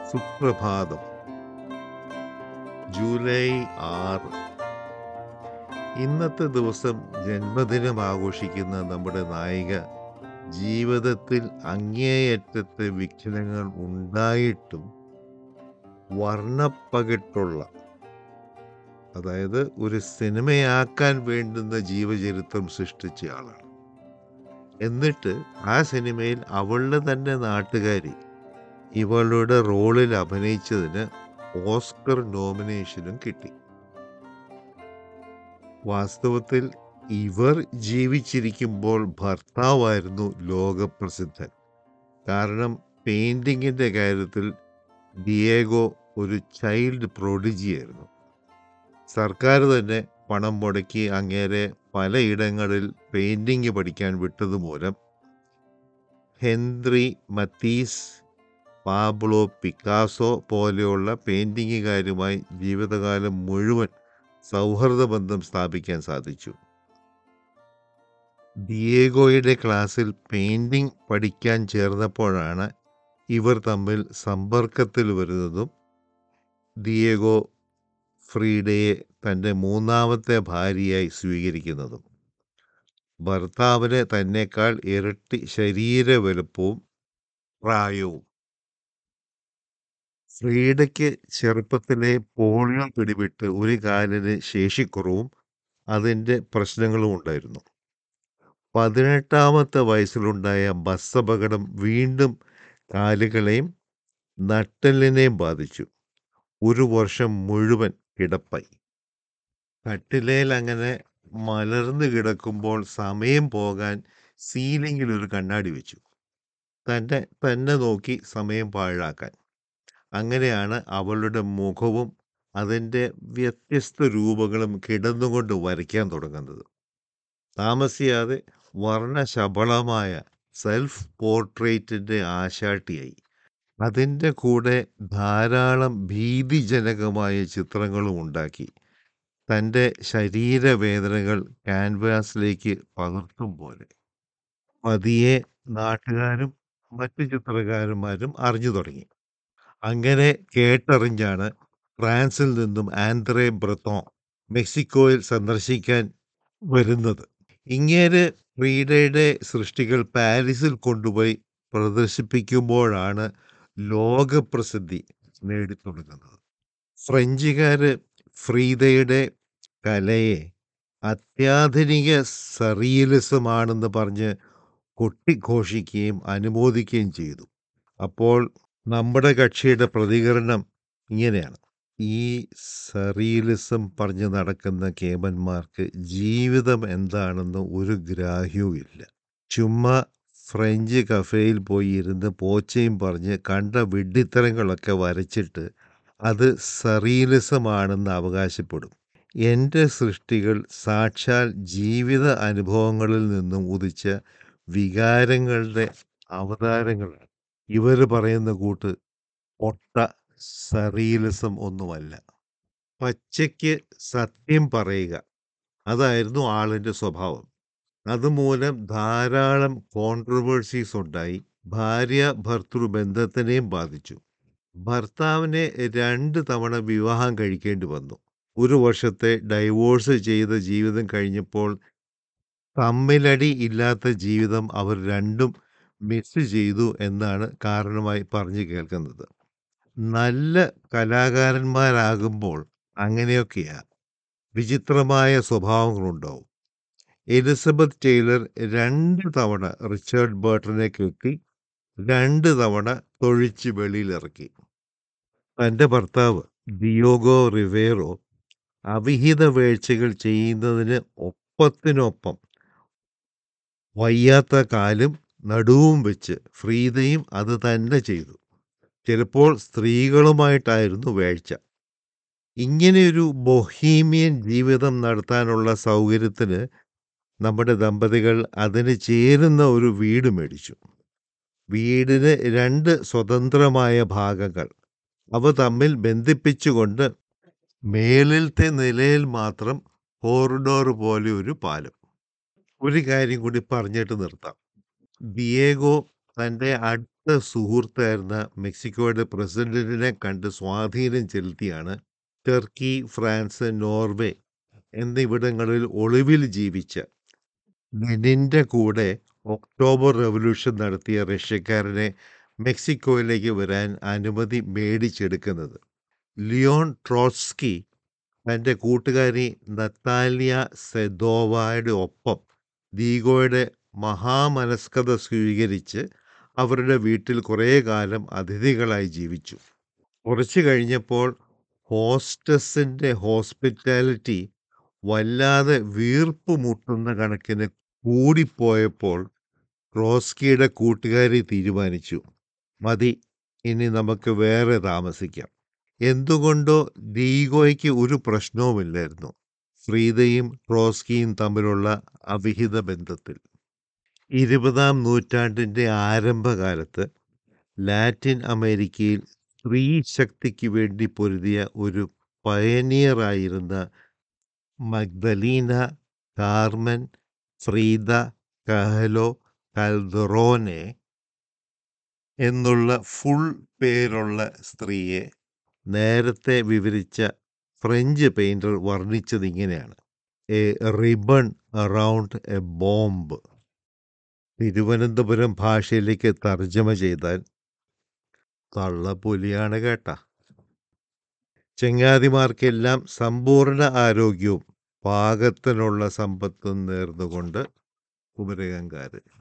സുപ്രഭാതം ജൂലൈ ആറ് ഇന്നത്തെ ദിവസം ജന്മദിനം ആഘോഷിക്കുന്ന നമ്മുടെ നായിക ജീവിതത്തിൽ അങ്ങേയറ്റത്തെ വിഘ്നങ്ങൾ ഉണ്ടായിട്ടും വർണ്ണപ്പകിട്ടുള്ള അതായത് ഒരു സിനിമയാക്കാൻ വേണ്ടുന്ന ജീവചരിത്രം സൃഷ്ടിച്ച ആളാണ് എന്നിട്ട് ആ സിനിമയിൽ അവളുടെ തന്നെ നാട്ടുകാരി ഇവളുടെ റോളിൽ അഭിനയിച്ചതിന് ഓസ്കർ നോമിനേഷനും കിട്ടി വാസ്തവത്തിൽ ഇവർ ജീവിച്ചിരിക്കുമ്പോൾ ഭർത്താവായിരുന്നു ലോകപ്രസിദ്ധൻ കാരണം പെയിൻറ്റിങ്ങിൻ്റെ കാര്യത്തിൽ ഡിയേഗോ ഒരു ചൈൽഡ് പ്രൊഡിജിയായിരുന്നു സർക്കാർ തന്നെ പണം മുടക്കി അങ്ങേരെ പലയിടങ്ങളിൽ പെയിൻറ്റിങ് പഠിക്കാൻ വിട്ടതുമൂലം ഹെൻറി മത്തീസ് പാബ്ലോ പിക്കാസോ പോലെയുള്ള പെയിൻറ്റിങ്ങുകാരുമായി ജീവിതകാലം മുഴുവൻ സൗഹൃദ ബന്ധം സ്ഥാപിക്കാൻ സാധിച്ചു ഡിയേഗോയുടെ ക്ലാസ്സിൽ പെയിൻറ്റിംഗ് പഠിക്കാൻ ചേർന്നപ്പോഴാണ് ഇവർ തമ്മിൽ സമ്പർക്കത്തിൽ വരുന്നതും ഡിയേഗോ ഫ്രീഡയെ തൻ്റെ മൂന്നാമത്തെ ഭാര്യയായി സ്വീകരിക്കുന്നതും ഭർത്താവിന് തന്നെക്കാൾ ഇരട്ടി ശരീര വലുപ്പവും പ്രായവും ഫ്രീഡയ്ക്ക് ചെറുപ്പത്തിലെ പോളിയോ പിടിപെട്ട് ഒരു കാലിന് ശേഷിക്കുറവും അതിൻ്റെ പ്രശ്നങ്ങളും ഉണ്ടായിരുന്നു പതിനെട്ടാമത്തെ വയസ്സിലുണ്ടായ ബസ് അപകടം വീണ്ടും കാലുകളെയും നട്ടെല്ലിനെയും ബാധിച്ചു ഒരു വർഷം മുഴുവൻ കിടപ്പായി കട്ടിലേൽ അങ്ങനെ മലർന്നു കിടക്കുമ്പോൾ സമയം പോകാൻ സീലിംഗിൽ ഒരു കണ്ണാടി വെച്ചു തന്നെ തന്നെ നോക്കി സമയം പാഴാക്കാൻ അങ്ങനെയാണ് അവളുടെ മുഖവും അതിൻ്റെ വ്യത്യസ്ത രൂപങ്ങളും കിടന്നുകൊണ്ട് വരയ്ക്കാൻ തുടങ്ങുന്നത് താമസിയാതെ വർണ്ണശബളമായ സെൽഫ് പോർട്രേറ്റിൻ്റെ ആശാട്ടിയായി അതിൻ്റെ കൂടെ ധാരാളം ഭീതിജനകമായ ചിത്രങ്ങളും ഉണ്ടാക്കി തൻ്റെ ശരീരവേദനകൾ ക്യാൻവാസിലേക്ക് പകർത്തും പോലെ പതിയെ നാട്ടുകാരും മറ്റു ചിത്രകാരന്മാരും അറിഞ്ഞു തുടങ്ങി അങ്ങനെ കേട്ടറിഞ്ഞാണ് ഫ്രാൻസിൽ നിന്നും ആന്ത്രേ ബ്രത്തോൺ മെക്സിക്കോയിൽ സന്ദർശിക്കാൻ വരുന്നത് ഇങ്ങേര് ഫ്രീഡയുടെ സൃഷ്ടികൾ പാരീസിൽ കൊണ്ടുപോയി പ്രദർശിപ്പിക്കുമ്പോഴാണ് ലോകപ്രസിദ്ധി നേടിത്തുടങ്ങുന്നത് ഫ്രഞ്ചുകാർ ഫ്രീദയുടെ കലയെ അത്യാധുനിക സറിയലിസമാണെന്ന് പറഞ്ഞ് കൊട്ടിഘോഷിക്കുകയും അനുമോദിക്കുകയും ചെയ്തു അപ്പോൾ നമ്മുടെ കക്ഷിയുടെ പ്രതികരണം ഇങ്ങനെയാണ് ഈ സറിയലിസം പറഞ്ഞ് നടക്കുന്ന കേമന്മാർക്ക് ജീവിതം എന്താണെന്ന് ഒരു ഗ്രാഹ്യവും ഇല്ല ചുമ്മാ ഫ്രഞ്ച് കഫേയിൽ പോയി ഇരുന്ന് പോച്ചയും പറഞ്ഞ് കണ്ട വിഡ്ഢിത്തരങ്ങളൊക്കെ വരച്ചിട്ട് അത് സറിയലിസമാണെന്ന് അവകാശപ്പെടും എൻ്റെ സൃഷ്ടികൾ സാക്ഷാൽ ജീവിത അനുഭവങ്ങളിൽ നിന്നും ഉദിച്ച വികാരങ്ങളുടെ അവതാരങ്ങളാണ് ഇവർ പറയുന്ന കൂട്ട് ഒട്ട സറിയലിസം ഒന്നുമല്ല പച്ചയ്ക്ക് സത്യം പറയുക അതായിരുന്നു ആളിൻ്റെ സ്വഭാവം അതുമൂലം ധാരാളം കോൺട്രവേഴ്സീസ് ഉണ്ടായി ഭാര്യ ഭർത്തൃ ബന്ധത്തിനെയും ബാധിച്ചു ഭർത്താവിനെ രണ്ട് തവണ വിവാഹം കഴിക്കേണ്ടി വന്നു ഒരു വർഷത്തെ ഡൈവോഴ്സ് ചെയ്ത ജീവിതം കഴിഞ്ഞപ്പോൾ തമ്മിലടി ഇല്ലാത്ത ജീവിതം അവർ രണ്ടും മിസ് ചെയ്തു എന്നാണ് കാരണമായി പറഞ്ഞു കേൾക്കുന്നത് നല്ല കലാകാരന്മാരാകുമ്പോൾ അങ്ങനെയൊക്കെയാ വിചിത്രമായ സ്വഭാവങ്ങളുണ്ടാവും എലിസബത്ത് ടൈലർ രണ്ട് തവണ റിച്ചർഡ് ബേർട്ടനെ കെട്ടി രണ്ട് തവണ തൊഴിച്ച് വെളിയിലിറക്കി തൻ്റെ ഭർത്താവ് ഡിയോഗോ റിവേറോ അവിഹിത വീഴ്ചകൾ ചെയ്യുന്നതിന് ഒപ്പത്തിനൊപ്പം വയ്യാത്ത കാലും നടുവും വെച്ച് ഫ്രീതയും അത് തന്നെ ചെയ്തു ചിലപ്പോൾ സ്ത്രീകളുമായിട്ടായിരുന്നു വേഴ്ച ഇങ്ങനെയൊരു ബൊഹീമിയൻ ജീവിതം നടത്താനുള്ള സൗകര്യത്തിന് നമ്മുടെ ദമ്പതികൾ അതിന് ചേരുന്ന ഒരു വീട് മേടിച്ചു വീടിന് രണ്ട് സ്വതന്ത്രമായ ഭാഗങ്ങൾ അവ തമ്മിൽ ബന്ധിപ്പിച്ചുകൊണ്ട് മേളിലത്തെ നിലയിൽ മാത്രം കോറിഡോർ പോലെ ഒരു പാലം ഒരു കാര്യം കൂടി പറഞ്ഞിട്ട് നിർത്താം ദിയേഗോ തൻ്റെ അടുത്ത അടുത്ത സുഹൃത്തായിരുന്ന മെക്സിക്കോയുടെ പ്രസിഡന്റിനെ കണ്ട് സ്വാധീനം ചെലുത്തിയാണ് ടർക്കി ഫ്രാൻസ് നോർവേ എന്നിവിടങ്ങളിൽ ഒളിവിൽ ജീവിച്ച ലെനിൻ്റെ കൂടെ ഒക്ടോബർ റവല്യൂഷൻ നടത്തിയ റഷ്യക്കാരനെ മെക്സിക്കോയിലേക്ക് വരാൻ അനുമതി മേടിച്ചെടുക്കുന്നത് ലിയോൺ ട്രോട്സ്കി തൻ്റെ കൂട്ടുകാരി നത്താലിയ സെദോവയുടെ ഒപ്പം ദീഗോയുടെ മഹാമനസ്കത സ്വീകരിച്ച് അവരുടെ വീട്ടിൽ കുറേ കാലം അതിഥികളായി ജീവിച്ചു കുറച്ച് കഴിഞ്ഞപ്പോൾ ഹോസ്റ്റസിൻ്റെ ഹോസ്പിറ്റാലിറ്റി വല്ലാതെ വീർപ്പ് മുട്ടുന്ന കണക്കിന് കൂടിപ്പോയപ്പോൾ ട്രോസ്കിയുടെ കൂട്ടുകാരി തീരുമാനിച്ചു മതി ഇനി നമുക്ക് വേറെ താമസിക്കാം എന്തുകൊണ്ടോ ദീഗോയ്ക്ക് ഒരു പ്രശ്നവുമില്ലായിരുന്നു ഫ്രീദയും ട്രോസ്കിയും തമ്മിലുള്ള അവിഹിത ബന്ധത്തിൽ ഇരുപതാം നൂറ്റാണ്ടിൻ്റെ ആരംഭകാലത്ത് ലാറ്റിൻ അമേരിക്കയിൽ സ്ത്രീ ശക്തിക്ക് വേണ്ടി പൊരുതിയ ഒരു പയനിയറായിരുന്ന മഗ്ദലീന കാർമൻ ഫ്രീദ കഹലോ കൽദറോനെ എന്നുള്ള ഫുൾ പേരുള്ള സ്ത്രീയെ നേരത്തെ വിവരിച്ച ഫ്രഞ്ച് പെയിൻറ്റർ വർണ്ണിച്ചത് ഇങ്ങനെയാണ് a ribbon around a bomb Thiruvananthapuram ഭാഷയിലേക്ക് തർജ്ജമ ചെയ്താൽ തള്ളപ്പൊലിയാണ് കേട്ട ചെങ്ങാതിമാർക്കെല്ലാം സമ്പൂർണ്ണ ആരോഗ്യവും പാകത്തിനുള്ള സമ്പത്തും നേർന്നുകൊണ്ട് കുമരകങ്കാര്